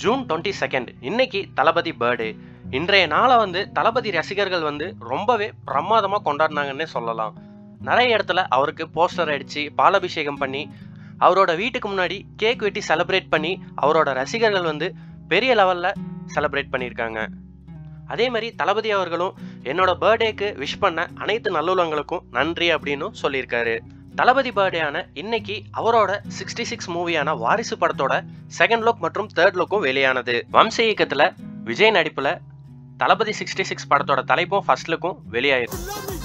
June twenty second இன்னைக்கு தளபதி birthday இன்றைய நாளை வந்து தளபதி ரசிகர்கள் வந்து ரொம்பவே பிரமாதமாக கொண்டாடினாங்கன்னே சொல்லலாம் நிறைய இடத்துல அவருக்கு போஸ்டர் அடித்து பாலாபிஷேகம் பண்ணி அவரோட வீட்டுக்கு முன்னாடி கேக் வெட்டி செலிப்ரேட் பண்ணி அவரோட ரசிகர்கள் வந்து பெரிய லெவலில் செலிப்ரேட் பண்ணியிருக்காங்க அதே மாதிரி தளபதி அவர்களும் என்னோட பர்த்டேக்கு விஷ் பண்ண அனைத்து நல்லுள்ளங்களுக்கும் நன்றி அப்படின்னு சொல்லியிருக்காரு தளபதி பர்த்டேயான இன்னைக்கு அவரோட சிக்ஸ்டி சிக்ஸ் மூவியான வாரிசு படத்தோட செகண்ட் லுக் மற்றும் தேர்ட் லுக்கும் வெளியானது வம்ச இயக்கத்துல விஜய் நடிப்புல தளபதி சிக்ஸ்டி சிக்ஸ் படத்தோட தலைப்பும் ஃபர்ஸ்ட் லுக்கும் வெளியாயிருக்கு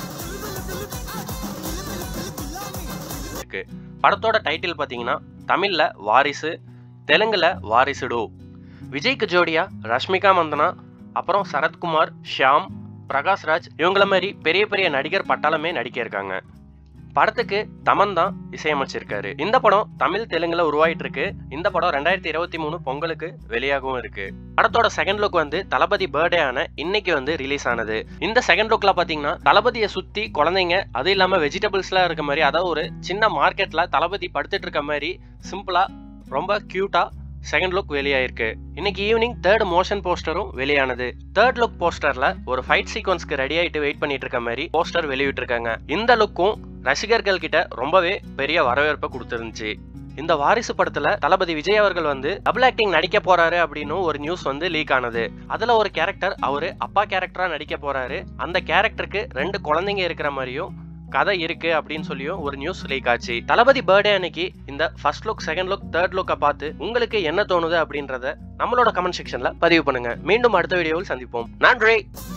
படத்தோட டைட்டில் பார்த்தீங்கன்னா தமிழ்ல வாரிசு தெலுங்குல வாரிசுடு விஜய்க்கு ஜோடியா ரஷ்மிகா மந்தனா அப்புறம் சரத்குமார் ஷியாம் பிரகாஷ்ராஜ் இவங்கள மாதிரி பெரிய பெரிய நடிகர் பட்டாளமே நடிக்க இருக்காங்க படத்துக்கு தமன் தான் இசையமைச்சிருக்காரு இந்த படம் தமிழ் தெலுங்குல உருவாயிட்டு இருக்கு இந்த படம் ரெண்டாயிரத்தி இருபத்தி மூணு பொங்கலுக்கு வெளியாகவும் இருக்கு படத்தோட செகண்ட் லுக் வந்து தளபதி பர்த்டே ஆன இன்னைக்கு வந்து ரிலீஸ் ஆனது இந்த செகண்ட் லுக்ல பாத்தீங்கன்னா தளபதியை சுத்தி குழந்தைங்க அது இல்லாம வெஜிடபிள்ஸ்லாம் இருக்க மாதிரி அதாவது ஒரு சின்ன மார்க்கெட்ல தளபதி படுத்துட்டு இருக்க மாதிரி சிம்பிளா ரொம்ப கியூட்டா செகண்ட் லுக் வெளியாயிருக்கு இன்னைக்கு ஈவினிங் தேர்ட் மோஷன் போஸ்டரும் வெளியானது தேர்ட் லுக் போஸ்டர்ல ஒரு ஃபைட் சீக்வன்ஸ்க்கு ரெடி ஆயிட்டு வெயிட் பண்ணிட்டு இருக்க மாதிரி போஸ்டர் வெளியிட்டிருக்காங்க இந்த லுக்கும் ரசிகர்கள் கிட்ட ரொம்பவே பெரிய வரவேற்பை கொடுத்துருந்துச்சு இந்த வாரிசு படத்துல தளபதி விஜய் அவர்கள் வந்து டபுள் ஆக்டிங் நடிக்க போறாரு அப்படின்னு ஒரு நியூஸ் வந்து லீக் ஆனது அதுல ஒரு கேரக்டர் அவரு அப்பா கேரக்டரா நடிக்க போறாரு அந்த கேரக்டருக்கு ரெண்டு குழந்தைங்க இருக்கிற மாதிரியும் கதை இருக்கு அப்படின்னு சொல்லியும் ஒரு நியூஸ் லீக் ஆச்சு தளபதி பர்த்டே அன்னைக்கு இந்த first look second look third லுக்கை பார்த்து உங்களுக்கு என்ன தோணுது அப்படின்றத நம்மளோட கமெண்ட் செக்ஷன்ல பதிவு பண்ணுங்க மீண்டும் அடுத்த வீடியோவில் சந்திப்போம் நன்றி